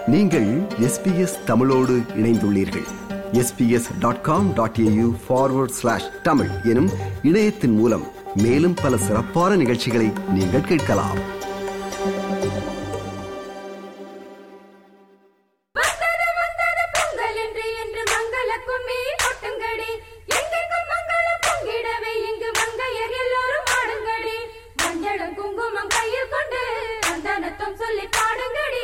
நீங்கள் எஸ்பிஎஸ் தமிழோடு இணைந்துள்ளீர்கள் SBS dot com dot AU forward slash Tamil எனும் இணையத்தின் மூலம் மேலும் பல சிறப்பான நிகழ்ச்சிகளை நீங்கள் கேட்கலாம் வந்தது வந்தது பொங்கல் என்று என்று மங்கள கும்மி கொட்டுங்கடி எங்கெங்கும் மங்களம் பொங்கிடவே இங்கு மங்கையர் எல்லோரும் ஆடுங்கடி மஞ்சளும் குங்குமம் கையில் கொண்டு சந்தனத்தம் சொல்லி பாடுங்கடி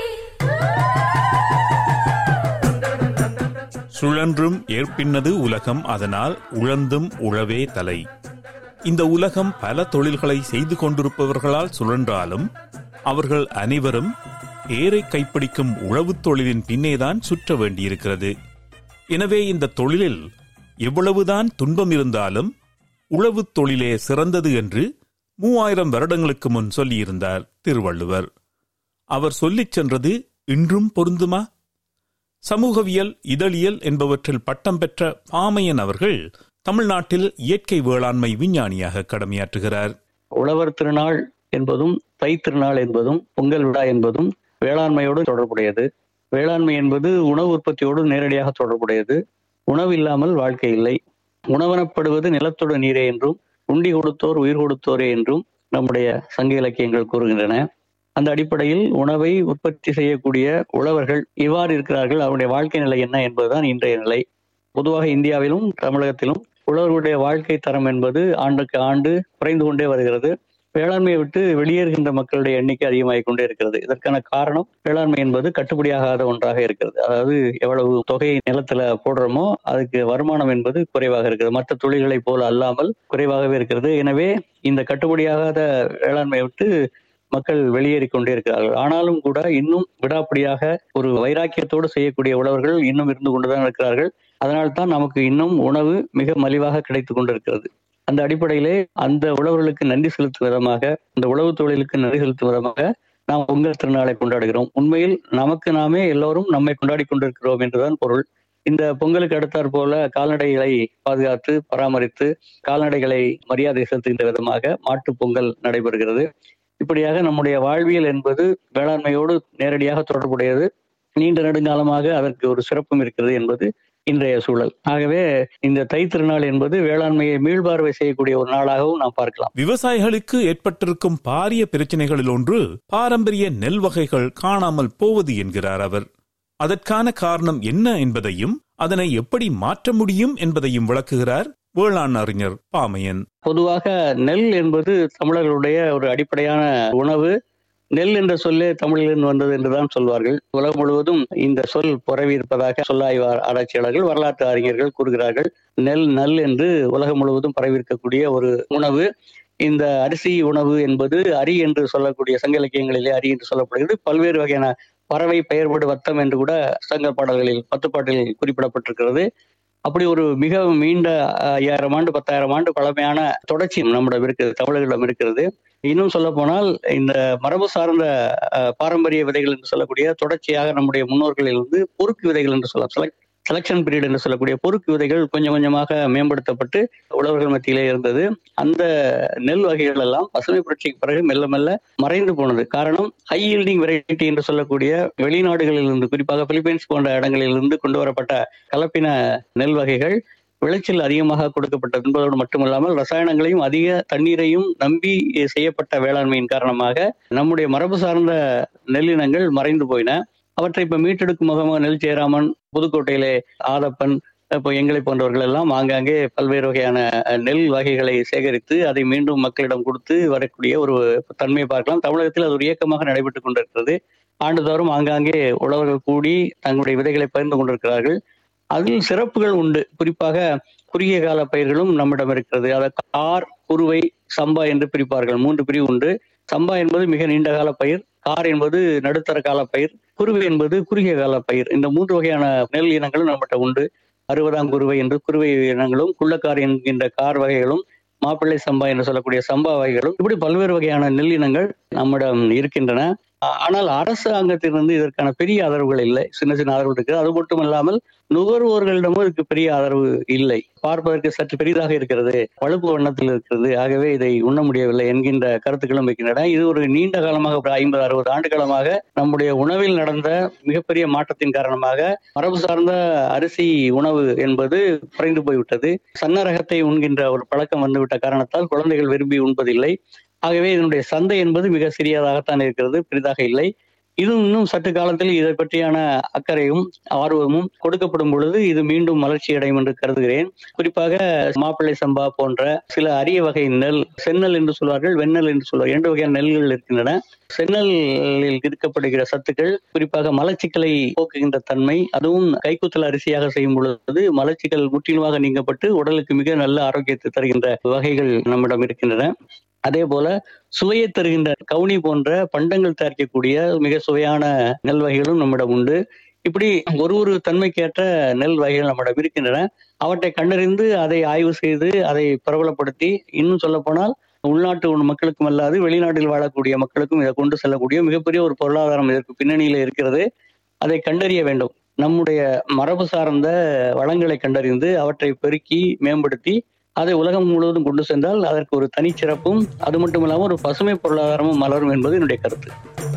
சுழன்றும் ஏற்பின்னது உலகம் அதனால் உழந்தும் உழவே தலை இந்த உலகம் பல தொழில்களை செய்து கொண்டிருப்பவர்களால் சுழன்றாலும் அவர்கள் அனைவரும் ஏரை கைப்பிடிக்கும் உழவுத் தொழிலின் பின்னேதான் சுற்ற வேண்டியிருக்கிறது எனவே இந்த தொழிலில் எவ்வளவுதான் துன்பம் இருந்தாலும் உழவுத் தொழிலே சிறந்தது என்று மூவாயிரம் வருடங்களுக்கு முன் சொல்லியிருந்தார் திருவள்ளுவர் அவர் சொல்லிச் சென்றது இன்றும் பொருந்துமா சமூகவியல் இதழியல் என்பவற்றில் பட்டம் பெற்ற பாமையன் அவர்கள் தமிழ்நாட்டில் இயற்கை வேளாண்மை விஞ்ஞானியாக கடமையாற்றுகிறார் உழவர் திருநாள் என்பதும் தை திருநாள் என்பதும் பொங்கல் விழா என்பதும் வேளாண்மையோடு தொடர்புடையது வேளாண்மை என்பது உணவு உற்பத்தியோடு நேரடியாக தொடர்புடையது உணவு இல்லாமல் வாழ்க்கை இல்லை உணவனப்படுவது நிலத்தோடு நீரே என்றும் உண்டி கொடுத்தோர் உயிர் கொடுத்தோரே என்றும் நம்முடைய சங்க இலக்கியங்கள் கூறுகின்றன அந்த அடிப்படையில் உணவை உற்பத்தி செய்யக்கூடிய உழவர்கள் இவ்வாறு இருக்கிறார்கள் அவருடைய வாழ்க்கை நிலை என்ன என்பதுதான் இன்றைய நிலை பொதுவாக இந்தியாவிலும் தமிழகத்திலும் உழவர்களுடைய வாழ்க்கை தரம் என்பது ஆண்டுக்கு ஆண்டு குறைந்து கொண்டே வருகிறது வேளாண்மையை விட்டு வெளியேறுகின்ற மக்களுடைய எண்ணிக்கை அதிகமாகிக் கொண்டே இருக்கிறது இதற்கான காரணம் வேளாண்மை என்பது கட்டுப்படியாகாத ஒன்றாக இருக்கிறது அதாவது எவ்வளவு தொகை நிலத்துல போடுறோமோ அதுக்கு வருமானம் என்பது குறைவாக இருக்கிறது மற்ற தொழில்களைப் போல அல்லாமல் குறைவாகவே இருக்கிறது எனவே இந்த கட்டுப்படியாகாத வேளாண்மையை விட்டு மக்கள் வெளியேறி கொண்டே இருக்கிறார்கள் ஆனாலும் கூட இன்னும் விடாப்பிடியாக ஒரு வைராக்கியத்தோடு செய்யக்கூடிய உழவர்கள் இன்னும் இருந்து கொண்டுதான் இருக்கிறார்கள் அதனால் தான் நமக்கு இன்னும் உணவு மிக மலிவாக கிடைத்துக் கொண்டிருக்கிறது அந்த அடிப்படையிலே அந்த உழவர்களுக்கு நன்றி செலுத்தும் விதமாக அந்த உழவு தொழிலுக்கு நன்றி செலுத்தும் விதமாக நாம் பொங்கல் திருநாளை கொண்டாடுகிறோம் உண்மையில் நமக்கு நாமே எல்லோரும் நம்மை கொண்டாடி கொண்டிருக்கிறோம் என்றுதான் பொருள் இந்த பொங்கலுக்கு அடுத்தாற் போல கால்நடைகளை பாதுகாத்து பராமரித்து கால்நடைகளை மரியாதை செலுத்துகின்ற விதமாக மாட்டுப் பொங்கல் நடைபெறுகிறது இப்படியாக நம்முடைய வாழ்வியல் என்பது வேளாண்மையோடு நேரடியாக தொடர்புடையது நீண்ட நெடுங்காலமாக அதற்கு ஒரு சிறப்பும் இருக்கிறது என்பது இன்றைய சூழல் ஆகவே இந்த தை திருநாள் என்பது வேளாண்மையை மீள்பார்வை செய்யக்கூடிய ஒரு நாளாகவும் நாம் பார்க்கலாம் விவசாயிகளுக்கு ஏற்பட்டிருக்கும் பாரிய பிரச்சனைகளில் ஒன்று பாரம்பரிய நெல் வகைகள் காணாமல் போவது என்கிறார் அவர் அதற்கான காரணம் என்ன என்பதையும் அதனை எப்படி மாற்ற முடியும் என்பதையும் விளக்குகிறார் வேளாண் அறிஞர் பாமையன் பொதுவாக நெல் என்பது தமிழர்களுடைய ஒரு அடிப்படையான உணவு நெல் என்ற சொல்லே தமிழிலிருந்து வந்தது என்றுதான் சொல்வார்கள் உலகம் முழுவதும் இந்த சொல் புறவி இருப்பதாக சொல்லாய்வு ஆராய்ச்சியாளர்கள் வரலாற்று அறிஞர்கள் கூறுகிறார்கள் நெல் நல் என்று உலகம் முழுவதும் பரவியிருக்கக்கூடிய ஒரு உணவு இந்த அரிசி உணவு என்பது அரி என்று சொல்லக்கூடிய சங்க இலக்கியங்களிலே அரி என்று சொல்லப்படுகிறது பல்வேறு வகையான பறவை பெயர்படு வத்தம் என்று கூட சங்க பாடல்களில் பத்து பாட்டில் குறிப்பிடப்பட்டிருக்கிறது அப்படி ஒரு மிக நீண்ட ஐயாயிரம் ஆண்டு பத்தாயிரம் ஆண்டு பழமையான தொடர்ச்சி நம்மிடம் இருக்கிறது தமிழர்களிடம் இருக்கிறது இன்னும் சொல்ல போனால் இந்த மரபு சார்ந்த அஹ், பாரம்பரிய விதைகள் என்று சொல்லக்கூடிய தொடர்ச்சியாக நம்முடைய முன்னோர்களிலிருந்து பொறுக்கு விதைகள் என்று சொல்லலாம் செலக்ஷன் பீரியட் என்று சொல்லக்கூடிய பொறுக்கு விதைகள் கொஞ்சம் கொஞ்சமாக மேம்படுத்தப்பட்டு உழவர்கள் மத்தியிலே இருந்தது அந்த நெல் வகைகள் எல்லாம் பசுமை புரட்சிக்கு பிறகு மெல்ல மெல்ல மறைந்து போனது காரணம் ஹை ஈல்டிங் வெரைட்டி என்று சொல்லக்கூடிய வெளிநாடுகளில் இருந்து குறிப்பாக பிலிப்பைன்ஸ் போன்ற இடங்களில் இருந்து கொண்டு வரப்பட்ட கலப்பின நெல் வகைகள் விளைச்சல் அதிகமாக கொடுக்கப்பட்டது என்பதோடு மட்டுமல்லாமல் ரசாயனங்களையும் அதிக தண்ணீரையும் நம்பி செய்யப்பட்ட வேளாண்மையின் காரணமாக நம்முடைய மரபு சார்ந்த நெல்லினங்கள் மறைந்து போயின அவற்றை இப்ப மீட்டெடுக்கும் முகமாக நெல் ஜெயராமன் புதுக்கோட்டையிலே ஆதப்பன் இப்போ எங்களை போன்றவர்கள் எல்லாம் ஆங்காங்கே பல்வேறு வகையான அஹ், நெல் வகைகளை சேகரித்து அதை மீண்டும் மக்களிடம் கொடுத்து வரக்கூடிய ஒரு தன்மையை பார்க்கலாம் தமிழகத்தில் அது ஒரு இயக்கமாக நடைபெற்றுக் கொண்டிருக்கிறது ஆண்டுதோறும் ஆங்காங்கே உழவர்கள் கூடி தங்களுடைய விதைகளை பகிர்ந்து கொண்டிருக்கிறார்கள் அதில் சிறப்புகள் உண்டு குறிப்பாக குறுகிய கால பயிர்களும் நம்மிடம் இருக்கிறது அதை கார் குருவை சம்பா என்று பிரிப்பார்கள் மூன்று பிரிவு உண்டு சம்பா என்பது மிக நீண்ட கால பயிர் கார் என்பது நடுத்தர கால பயிர் குருவை என்பது குறுகிய கால பயிர் இந்த மூன்று வகையான நெல் இனங்களும் நம்மகிட்ட உண்டு அறுபதாம் குருவை என்று குருவை இனங்களும் குள்ளக்கார் என்கின்ற கார் வகைகளும் மாப்பிள்ளை சம்பா என்று சொல்லக்கூடிய சம்பா வகைகளும் இப்படி பல்வேறு வகையான நெல் இனங்கள் நம்மிடம் இருக்கின்றன ஆனால் அரசாங்கத்திலிருந்து இதற்கான பெரிய ஆதரவுகள் இல்லை சின்ன சின்ன ஆதரவு இருக்கு அது மட்டும் இல்லாமல் நுகர்வோர்களிடமும் இதுக்கு பெரிய ஆதரவு இல்லை பார்ப்பதற்கு சற்று பெரிதாக இருக்கிறது பழுப்பு வண்ணத்தில் இருக்கிறது ஆகவே இதை உண்ண முடியவில்லை என்கின்ற கருத்துக்களும் வைக்கின்றன இது ஒரு நீண்ட காலமாக ஒரு ஐம்பது அறுபது ஆண்டு காலமாக நம்முடைய உணவில் நடந்த மிகப்பெரிய மாற்றத்தின் காரணமாக மரபு சார்ந்த அரிசி உணவு என்பது குறைந்து போய்விட்டது சன்ன ரகத்தை உண்கின்ற ஒரு பழக்கம் வந்துவிட்ட காரணத்தால் குழந்தைகள் விரும்பி உண்பதில்லை ஆகவே இதனுடைய சந்தை என்பது மிக சிறியதாகத்தான் இருக்கிறது பெரிதாக இல்லை இது இன்னும் சற்று காலத்தில் இதை பற்றியான அக்கறையும் ஆர்வமும் கொடுக்கப்படும் பொழுது இது மீண்டும் வளர்ச்சி அடையும் என்று கருதுகிறேன் குறிப்பாக மாப்பிள்ளை சம்பா போன்ற சில அரிய வகை நெல் செந்நெல் என்று சொல்வார்கள் வெண்ணெல் என்று சொல்வார்கள் இரண்டு வகையான நெல்கள் இருக்கின்றன செந்நெல்லில் இருக்கப்படுகிற சத்துக்கள் குறிப்பாக மலச்சிக்கலை போக்குகின்ற தன்மை அதுவும் கைக்குத்தல் அரிசியாக செய்யும் பொழுது மலச்சிக்கல் முற்றிலுமாக நீங்கப்பட்டு உடலுக்கு மிக நல்ல ஆரோக்கியத்தை தருகின்ற வகைகள் நம்மிடம் இருக்கின்றன அதே போல சுவையை தருகின்ற கவுனி போன்ற பண்டங்கள் தயாரிக்கக்கூடிய மிக சுவையான நெல் வகைகளும் நம்மிடம் உண்டு இப்படி ஒரு ஒரு தன்மைக்கேற்ற நெல் வகைகள் நம்மிடம் இருக்கின்றன அவற்றை கண்டறிந்து அதை ஆய்வு செய்து அதை பிரபலப்படுத்தி இன்னும் சொல்ல போனால் உள்நாட்டு மக்களுக்கும் அல்லாது வெளிநாட்டில் வாழக்கூடிய மக்களுக்கும் இதை கொண்டு செல்லக்கூடிய மிகப்பெரிய ஒரு பொருளாதாரம் இதற்கு பின்னணியில இருக்கிறது அதை கண்டறிய வேண்டும் நம்முடைய மரபு சார்ந்த வளங்களை கண்டறிந்து அவற்றை பெருக்கி மேம்படுத்தி அதை உலகம் முழுவதும் கொண்டு சென்றால் அதற்கு ஒரு தனிச்சிறப்பும் அது மட்டும் இல்லாமல் ஒரு பசுமை பொருளாதாரமும் மலரும் என்பது என்னுடைய கருத்து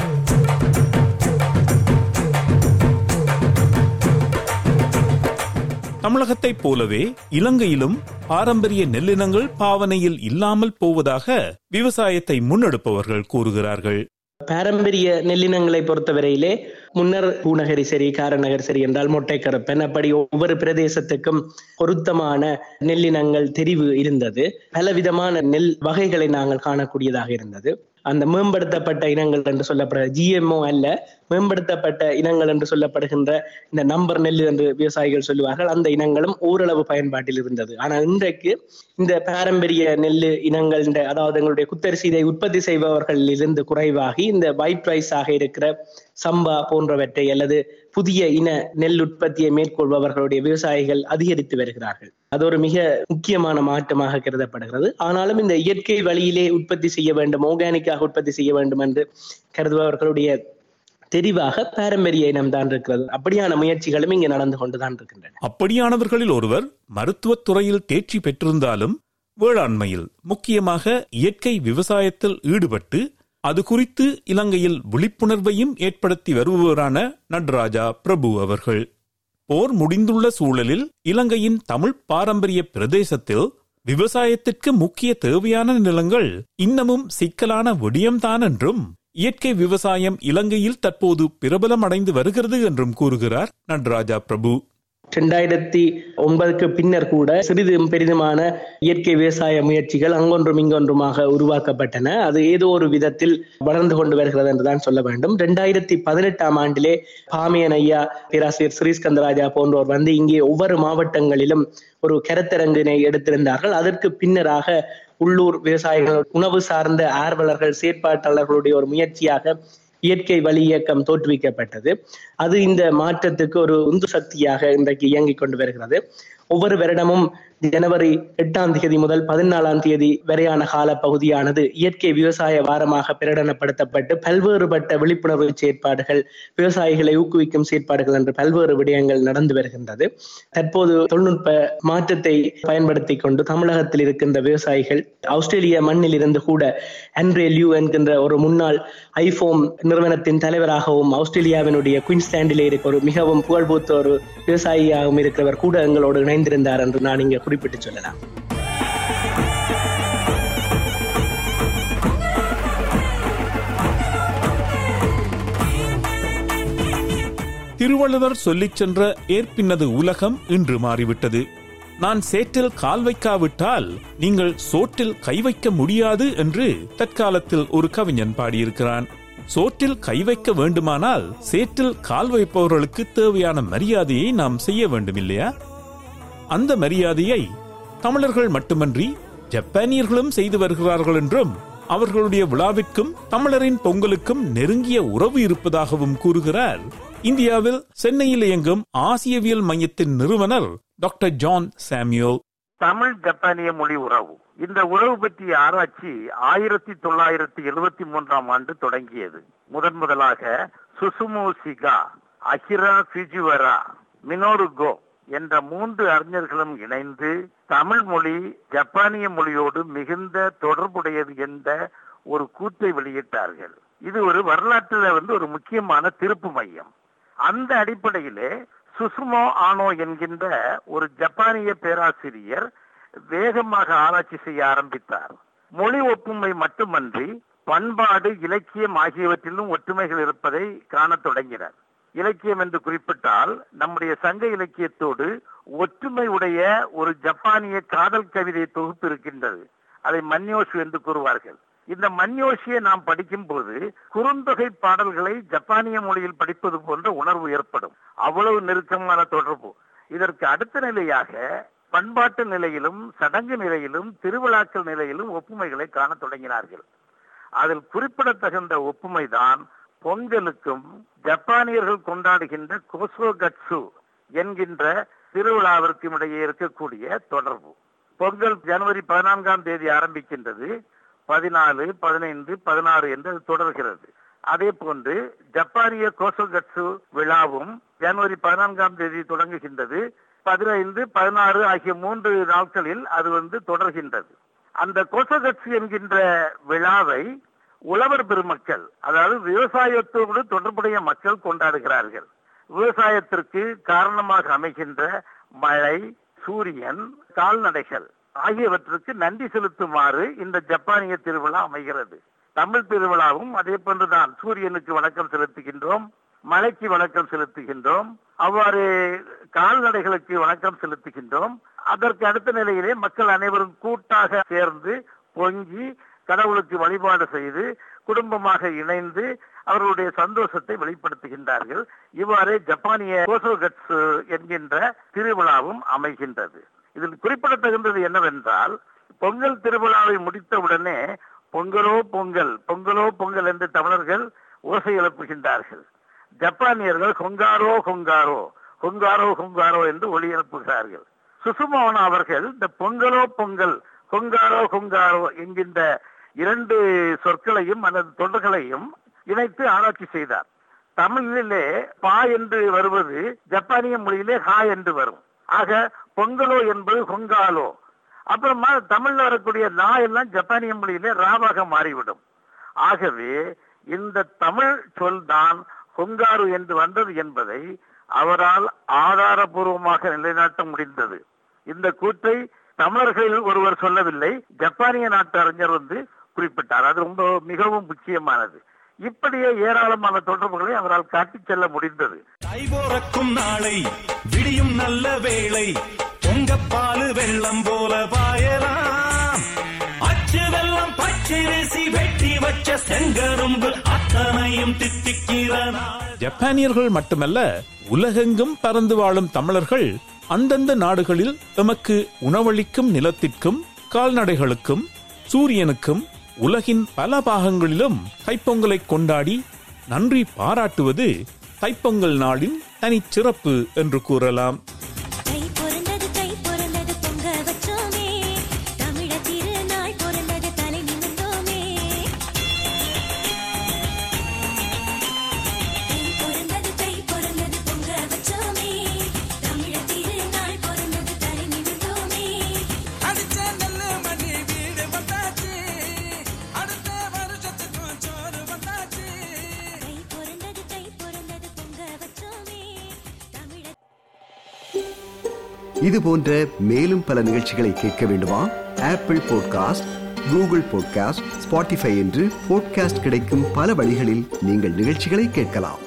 தமிழகத்தைப் போலவே இலங்கையிலும் பாரம்பரிய நெல்லினங்கள் பாவனையில் இல்லாமல் போவதாக விவசாயத்தை முன்னெடுப்பவர்கள் கூறுகிறார்கள் பாரம்பரிய நெல்லினங்களை பொறுத்தவரையிலே முன்னர் பூநகரி சரி காரநகர் சரி என்றால் மொட்டைக்கரப்பன் அப்படி ஒவ்வொரு பிரதேசத்துக்கும் பொருத்தமான நெல்லினங்கள் தெரிவு இருந்தது பலவிதமான நெல் வகைகளை நாங்கள் காணக்கூடியதாக இருந்தது அந்த மேம்படுத்தப்பட்ட இனங்கள் என்று சொல்லப்படுற ஜிஎம்ஓ அல்ல மேம்படுத்தப்பட்ட இனங்கள் என்று சொல்லப்படுகின்ற இந்த நம்பர் நெல் என்று விவசாயிகள் சொல்லுவார்கள் அந்த இனங்களும் ஓரளவு பயன்பாட்டில் இருந்தது ஆனால் இன்றைக்கு இந்த பாரம்பரிய நெல் இனங்கள் அதாவது எங்களுடைய குத்தரிசி இதை உற்பத்தி செய்பவர்களில் இருந்து குறைவாகி இந்த ஒயிட் ரைஸாக இருக்கிற சம்பா போன்றவற்றை அல்லது புதிய இன நெல் உற்பத்தியை மேற்கொள்பவர்களுடைய விவசாயிகள் அதிகரித்து வருகிறார்கள் அது ஒரு மிக முக்கியமான மாற்றமாக கருதப்படுகிறது ஆனாலும் இந்த இயற்கை வழியிலே உற்பத்தி செய்ய வேண்டும் ஆர்கானிக்காக உற்பத்தி செய்ய வேண்டும் என்று கருதுபவர்களுடைய தெரிவாக பாரம்பரிய இனம் தான் இருக்கிறது அப்படியான முயற்சிகளும் இங்கு நடந்து கொண்டுதான் இருக்கின்றன அப்படியானவர்களில் ஒருவர் மருத்துவத் துறையில் தேர்ச்சி பெற்றிருந்தாலும் வேளாண்மையில் முக்கியமாக இயற்கை விவசாயத்தில் ஈடுபட்டு அது குறித்து இலங்கையில் விழிப்புணர்வையும் ஏற்படுத்தி வருபவரான நடராஜா பிரபு அவர்கள் போர் முடிந்துள்ள சூழலில் இலங்கையின் தமிழ் பாரம்பரிய பிரதேசத்தில் விவசாயத்திற்கு முக்கிய தேவையான நிலங்கள் இன்னமும் சிக்கலான விடயம்தான் என்றும் இயற்கை விவசாயம் இலங்கையில் தற்போது பிரபலம் அடைந்து வருகிறது என்றும் கூறுகிறார் நடராஜா பிரபு இரண்டாயிரத்தி ஒன்பதுக்கு பின்னர் கூட சிறிதும் பெரிதுமான இயற்கை விவசாய முயற்சிகள் அங்கொன்றும் இங்கொன்றுமாக உருவாக்கப்பட்டன அது ஏதோ ஒரு விதத்தில் வளர்ந்து கொண்டு வருகிறது என்றுதான் சொல்ல வேண்டும் இரண்டாயிரத்தி பதினெட்டாம் ஆண்டிலே பாமியன் ஐயா பேராசிரியர் ஸ்ரீஸ்கந்தராஜா போன்றோர் வந்து இங்கே ஒவ்வொரு மாவட்டங்களிலும் ஒரு கருத்தரங்கினை எடுத்திருந்தார்கள் அதற்கு பின்னராக உள்ளூர் விவசாயிகள் உணவு சார்ந்த ஆர்வலர்கள் செயற்பாட்டாளர்களுடைய ஒரு முயற்சியாக இயற்கை வழி இயக்கம் தோற்றுவிக்கப்பட்டது அது இந்த மாற்றத்துக்கு ஒரு உந்து சக்தியாக இன்றைக்கு இயங்கிக் கொண்டு வருகிறது ஒவ்வொரு வருடமும் ஜனவரி எட்டாம் தேதி முதல் பதினாலாம் தேதி வரையான கால பகுதியானது இயற்கை விவசாய வாரமாக பிரகடனப்படுத்தப்பட்டு பல்வேறுபட்ட விழிப்புணர்வு செயற்பாடுகள் விவசாயிகளை ஊக்குவிக்கும் செயற்பாடுகள் என்று பல்வேறு விடயங்கள் நடந்து வருகின்றது தற்போது தொழில்நுட்ப மாற்றத்தை பயன்படுத்தி கொண்டு தமிழகத்தில் இருக்கின்ற விவசாயிகள் ஆஸ்திரேலிய மண்ணில் இருந்து கூட அண்ட்ரே லியூ என்கின்ற ஒரு முன்னாள் ஐபோம் நிறுவனத்தின் தலைவராகவும் ஆஸ்திரேலியாவினுடைய குயின்ஸ்லாண்டிலே இருக்க ஒரு மிகவும் புகழ்பூத்த ஒரு விவசாயியாகவும் இருக்கிறவர் கூட எங்களோடு இணைந்திருந்தார் என்று நான் இங்கே குறிப்பிட்டு சொல்லலாம் திருவள்ளுவர் சொல்லிச் சென்ற ஏற்பின்னது உலகம் இன்று மாறிவிட்டது நான் சேற்றில் கால் வைக்காவிட்டால் நீங்கள் சோற்றில் கை வைக்க முடியாது என்று தற்காலத்தில் ஒரு கவிஞன் பாடியிருக்கிறான் சோற்றில் கை வைக்க வேண்டுமானால் சேற்றில் கால் வைப்பவர்களுக்கு தேவையான மரியாதையை நாம் செய்ய வேண்டும் இல்லையா அந்த மரியாதையை தமிழர்கள் மட்டுமன்றி ஜப்பானியர்களும் செய்து வருகிறார்கள் என்றும் அவர்களுடைய விழாவிற்கும் தமிழரின் பொங்கலுக்கும் நெருங்கிய உறவு இருப்பதாகவும் கூறுகிறார் இந்தியாவில் சென்னையில் இயங்கும் ஆசியவியல் மையத்தின் நிறுவனர் டாக்டர் ஜான் சாமியோல் தமிழ் ஜப்பானிய மொழி உறவு இந்த உறவு பற்றிய ஆராய்ச்சி ஆயிரத்தி தொள்ளாயிரத்தி எழுபத்தி மூன்றாம் ஆண்டு தொடங்கியது முதன் முதலாக சுசுமு சிகா அகிரா ஃபிஜுவரா மினோரு கோ என்ற மூன்று அறிஞர்களும் இணைந்து தமிழ் மொழி ஜப்பானிய மொழியோடு மிகுந்த தொடர்புடையது என்ற ஒரு கூற்றை வெளியிட்டார்கள் இது ஒரு வரலாற்றில் வந்து ஒரு முக்கியமான திருப்பு மையம் அந்த அடிப்படையிலே சுசுமோ ஆனோ என்கின்ற ஒரு ஜப்பானிய பேராசிரியர் வேகமாக ஆராய்ச்சி செய்ய ஆரம்பித்தார் மொழி ஒப்புமை மட்டுமன்றி பண்பாடு இலக்கியம் ஆகியவற்றிலும் ஒற்றுமைகள் இருப்பதை காணத் தொடங்கினர் இலக்கியம் என்று குறிப்பிட்டால் நம்முடைய சங்க இலக்கியத்தோடு ஒற்றுமை உடைய ஒரு ஜப்பானிய காதல் கவிதை தொகுப்பு இருக்கின்றது அதை மன்யோஷு என்று கூறுவார்கள் இந்த மன்யோஷியை நாம் படிக்கும் போது குறுந்தொகை பாடல்களை ஜப்பானிய மொழியில் படிப்பது போன்ற உணர்வு ஏற்படும் அவ்வளவு நெருக்கமான தொடர்பு இதற்கு அடுத்த நிலையாக பண்பாட்டு நிலையிலும் சடங்கு நிலையிலும் திருவிழாக்கள் நிலையிலும் ஒப்புமைகளை காணத் தொடங்கினார்கள் அதில் குறிப்பிடத்தகுந்த ஒப்புமைதான் பொங்கலுக்கும் ஜப்பானியர்கள் கொண்டாடுகின்ற கோசோகட்சு என்கின்ற திருவிழாவிற்கும் இடையே இருக்கக்கூடிய தொடர்பு பொங்கல் ஜனவரி பதினான்காம் தேதி ஆரம்பிக்கின்றது பதினாலு பதினைந்து பதினாறு என்று அது தொடர்கிறது அதே போன்று ஜப்பானிய கோசோகட்சு விழாவும் ஜனவரி பதினான்காம் தேதி தொடங்குகின்றது பதினைந்து பதினாறு ஆகிய மூன்று நாட்களில் அது வந்து தொடர்கின்றது அந்த கோசோகட்சு என்கின்ற விழாவை உழவர் பெருமக்கள் அதாவது விவசாயத்தோடு தொடர்புடைய மக்கள் கொண்டாடுகிறார்கள் விவசாயத்திற்கு காரணமாக அமைகின்ற மழை சூரியன் கால்நடைகள் ஆகியவற்றுக்கு நன்றி செலுத்துமாறு இந்த ஜப்பானிய திருவிழா அமைகிறது தமிழ் திருவிழாவும் அதே போன்றுதான் சூரியனுக்கு வணக்கம் செலுத்துகின்றோம் மழைக்கு வணக்கம் செலுத்துகின்றோம் அவ்வாறு கால்நடைகளுக்கு வணக்கம் செலுத்துகின்றோம் அதற்கு அடுத்த நிலையிலே மக்கள் அனைவரும் கூட்டாக சேர்ந்து பொங்கி கடவுளுக்கு வழிபாடு செய்து குடும்பமாக இணைந்து அவர்களுடைய சந்தோஷத்தை வெளிப்படுத்துகின்றார்கள் இவ்வாறு ஜப்பானிய கோசோகட்ஸ் என்கின்ற திருவிழாவும் அமைகின்றது இதில் குறிப்பிடத்தகுந்தது என்னவென்றால் பொங்கல் திருவிழாவை முடித்தவுடனே பொங்கலோ பொங்கல் பொங்கலோ பொங்கல் என்று தமிழர்கள் ஓசை எழுப்புகின்றார்கள் ஜப்பானியர்கள் கொங்காரோ கொங்காரோ கொங்காரோ கொங்காரோ என்று ஒளி எழுப்புகிறார்கள் சுசுமோனா அவர்கள் இந்த பொங்கலோ பொங்கல் கொங்காரோ கொங்காரோ என்கின்ற இரண்டு சொற்களையும் அல்லது தொடர்களையும் இணைத்து ஆராய்ச்சி செய்தார் தமிழிலே பா என்று வருவது ஜப்பானிய மொழியிலே ஹா என்று வரும் ஆக பொங்கலோ என்பது கொங்காலோ அப்புறமா தமிழ்ல வரக்கூடிய நா எல்லாம் ஜப்பானிய மொழியிலே ராவாக மாறிவிடும் ஆகவே இந்த தமிழ் சொல் தான் கொங்காரு என்று வந்தது என்பதை அவரால் ஆதாரபூர்வமாக நிலைநாட்ட முடிந்தது இந்த கூற்றை தமிழர்களில் ஒருவர் சொல்லவில்லை ஜப்பானிய நாட்டு அறிஞர் வந்து குறிப்பிட்டார் அது ரொம்ப மிகவும் முக்கியமானது இப்படியே ஏராளமான தொடர்புகளை அவரால் காட்டிச் செல்ல முடிந்தது தை போறக்கும் நாளை விடியும் நல்ல வேளை பொங்கப்பாலு வெள்ளம் போல பாயலாம் அச்சு வெள்ளம் பச்சரிசி வெட்டி வச்ச செங்கரும்பு அத்தனையும் தித்திக்கிற நாள் ஜப்பானியர்கள் மட்டுமல்ல உலகெங்கும் பறந்து வாழும் தமிழர்கள் அந்தந்த நாடுகளில் எமக்கு உணவளிக்கும் நிலத்திற்கும் கால்நடைகளுக்கும் சூரியனுக்கும் உலகின் பல பாகங்களிலும் தைப்பொங்கலை கொண்டாடி நன்றி பாராட்டுவது தைப்பொங்கல் நாளின் தனிச்சிறப்பு என்று கூறலாம் தை பொறந்தது தை பொறந்தது பொங்க வச்சோமே தமிழ திருநாள் பொறந்தது தலை நிமிர்ந்தோமே தை பொறந்தது தை பொறந்தது பொங்க வச்சோமே தமிழ திருநாள் பொறந்தது தலை நிமிர்ந்தோமே அடிச்ச நெல்லு மணி வீடு வந்தாச்சு அடுத்த வருஷத்துக்கும் சோறு வந்தாச்சு தை பொறந்தது தை பொறந்தது பொங்க வச்சோமே தமிழ இது போன்ற மேலும் பல நிகழ்ச்சிகளை கேட்க வேண்டுமா Apple podcast Google podcast Spotify என்று பாட்காஸ்ட் கிடைக்கும் பல வழிகளில் நீங்கள் நிகழ்ச்சிகளை கேட்கலாம்